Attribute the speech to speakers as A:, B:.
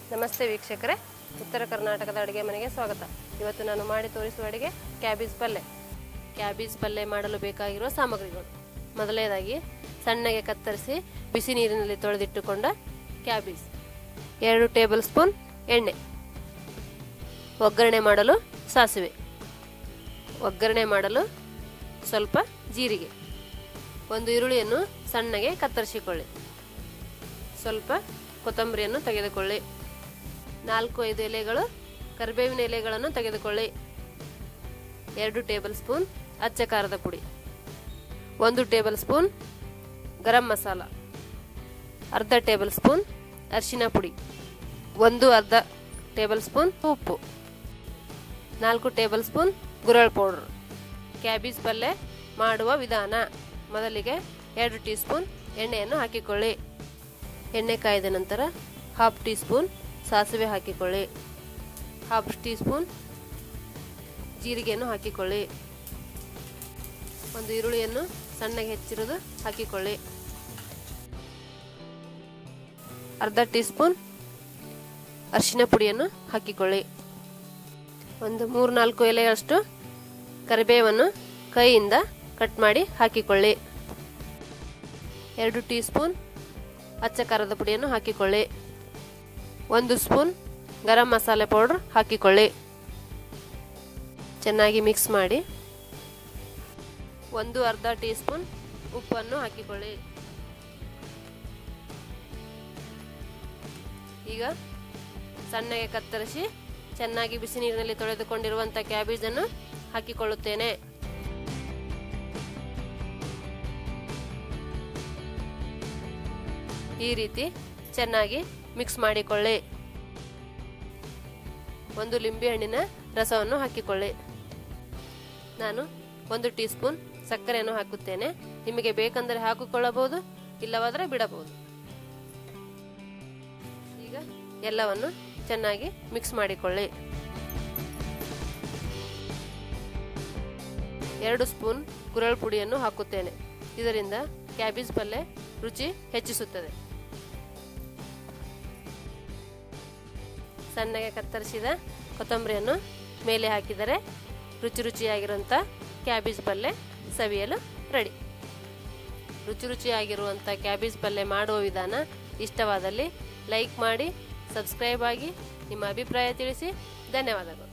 A: ನಮಸ್ತೆ ವೀಕ್ಷಕರೇ ಉತ್ತರ ಕರ್ನಾಟಕದ ಅಡುಗೆ ಮನೆಗೆ ಸ್ವಾಗತ ಇವತ್ತು ನಾನು ಮಾಡಿ ತೋರಿಸುವ ಅಡುಗೆ ಕ್ಯಾಬೇಜ್ ಪಲ್ಯ ಕ್ಯಾಬೇಜ್ ಪಲ್ಯ ಮಾಡಲು ಬೇಕಾಗಿರುವ ಸಾಮಗ್ರಿಗಳು ಮೊದಲನೇದಾಗಿ ಸಣ್ಣಗೆ ಕತ್ತರಿಸಿ ಬಿಸಿ ನೀರಿನಲ್ಲಿ ತೊಳೆದಿಟ್ಟುಕೊಂಡ ಕ್ಯಾಬೇಜ್ ಎರಡು ಟೇಬಲ್ ಸ್ಪೂನ್ ಎಣ್ಣೆ ಒಗ್ಗರಣೆ ಮಾಡಲು ಸಾಸಿವೆ ಒಗ್ಗರಣೆ ಮಾಡಲು ಸ್ವಲ್ಪ ಜೀರಿಗೆ ಒಂದು ಈರುಳ್ಳಿಯನ್ನು ಸಣ್ಣಗೆ ಕತ್ತರಿಸಿಕೊಳ್ಳಿ ಸ್ವಲ್ಪ ಕೊತ್ತಂಬರಿಯನ್ನು ತೆಗೆದುಕೊಳ್ಳಿ ನಾಲ್ಕು ಐದು ಎಲೆಗಳು ಕರಿಬೇವಿನ ಎಲೆಗಳನ್ನು ತೆಗೆದುಕೊಳ್ಳಿ ಎರಡು ಟೇಬಲ್ ಸ್ಪೂನ್ ಅಚ್ಚ ಖಾರದ ಪುಡಿ ಒಂದು ಟೇಬಲ್ ಸ್ಪೂನ್ ಗರಂ ಮಸಾಲ ಅರ್ಧ ಟೇಬಲ್ ಸ್ಪೂನ್ ಅರಿಶಿನ ಪುಡಿ ಒಂದು ಅರ್ಧ ಟೇಬಲ್ ಸ್ಪೂನ್ ಉಪ್ಪು ನಾಲ್ಕು ಟೇಬಲ್ ಸ್ಪೂನ್ ಗುರಳ್ ಪೌಡರ್ ಕ್ಯಾಬೇಜ್ ಪಲ್ಯ ಮಾಡುವ ವಿಧಾನ ಮೊದಲಿಗೆ ಎರಡು ಟೀ ಸ್ಪೂನ್ ಎಣ್ಣೆಯನ್ನು ಹಾಕಿಕೊಳ್ಳಿ ಎಣ್ಣೆ ಕಾಯ್ದ ನಂತರ ಹಾಫ್ ಟೀ ಸ್ಪೂನ್ ಸಾಸಿವೆ ಹಾಕಿಕೊಳ್ಳಿ ಹಾಫ್ ಟೀ ಸ್ಪೂನ್ ಜೀರಿಗೆಯನ್ನು ಹಾಕಿಕೊಳ್ಳಿ ಒಂದು ಈರುಳ್ಳಿಯನ್ನು ಸಣ್ಣಗೆ ಹೆಚ್ಚಿರೋದು ಹಾಕಿಕೊಳ್ಳಿ ಅರ್ಧ ಟೀ ಸ್ಪೂನ್ ಅರಿಶಿನ ಪುಡಿಯನ್ನು ಹಾಕಿಕೊಳ್ಳಿ ಒಂದು ಮೂರು ನಾಲ್ಕು ಎಲೆಯಷ್ಟು ಕರಿಬೇವನ್ನು ಕೈಯಿಂದ ಕಟ್ ಮಾಡಿ ಹಾಕಿಕೊಳ್ಳಿ ಎರಡು ಟೀ ಸ್ಪೂನ್ ಅಚ್ಚ ಖಾರದ ಪುಡಿಯನ್ನು ಹಾಕಿಕೊಳ್ಳಿ ಒಂದು ಸ್ಪೂನ್ ಗರಂ ಮಸಾಲೆ ಪೌಡರ್ ಹಾಕಿಕೊಳ್ಳಿ ಚೆನ್ನಾಗಿ ಮಿಕ್ಸ್ ಮಾಡಿ ಒಂದು ಅರ್ಧ ಟೀ ಸ್ಪೂನ್ ಉಪ್ಪನ್ನು ಹಾಕಿಕೊಳ್ಳಿ ಈಗ ಸಣ್ಣಗೆ ಕತ್ತರಿಸಿ ಚೆನ್ನಾಗಿ ಬಿಸಿ ನೀರಿನಲ್ಲಿ ತೊಳೆದುಕೊಂಡಿರುವಂಥ ಕ್ಯಾಬೇಜನ್ನು ಹಾಕಿಕೊಳ್ಳುತ್ತೇನೆ ಈ ರೀತಿ ಚೆನ್ನಾಗಿ ಮಿಕ್ಸ್ ಮಾಡಿಕೊಳ್ಳಿ ಒಂದು ಲಿಂಬೆಹಣ್ಣಿನ ರಸವನ್ನು ಹಾಕಿಕೊಳ್ಳಿ ನಾನು ಒಂದು ಟೀ ಸ್ಪೂನ್ ಸಕ್ಕರೆಯನ್ನು ಹಾಕುತ್ತೇನೆ ನಿಮಗೆ ಬೇಕಂದರೆ ಹಾಕಿಕೊಳ್ಳಬಹುದು ಇಲ್ಲವಾದರೆ ಬಿಡಬಹುದು ಈಗ ಎಲ್ಲವನ್ನು ಚೆನ್ನಾಗಿ ಮಿಕ್ಸ್ ಮಾಡಿಕೊಳ್ಳಿ ಎರಡು ಸ್ಪೂನ್ ಗುರಳ್ ಪುಡಿಯನ್ನು ಹಾಕುತ್ತೇನೆ ಇದರಿಂದ ಕ್ಯಾಬೇಜ್ ಪಲ್ಯ ರುಚಿ ಹೆಚ್ಚಿಸುತ್ತದೆ ಸಣ್ಣಗೆ ಕತ್ತರಿಸಿದ ಕೊತ್ತಂಬರಿಯನ್ನು ಮೇಲೆ ಹಾಕಿದರೆ ರುಚಿ ರುಚಿಯಾಗಿರುವಂಥ ಕ್ಯಾಬೇಜ್ ಪಲ್ಯ ಸವಿಯಲು ರೆಡಿ ರುಚಿ ರುಚಿಯಾಗಿರುವಂಥ ಕ್ಯಾಬೇಜ್ ಪಲ್ಯ ಮಾಡುವ ವಿಧಾನ ಇಷ್ಟವಾದಲ್ಲಿ ಲೈಕ್ ಮಾಡಿ ಸಬ್ಸ್ಕ್ರೈಬ್ ಆಗಿ ನಿಮ್ಮ ಅಭಿಪ್ರಾಯ ತಿಳಿಸಿ ಧನ್ಯವಾದಗಳು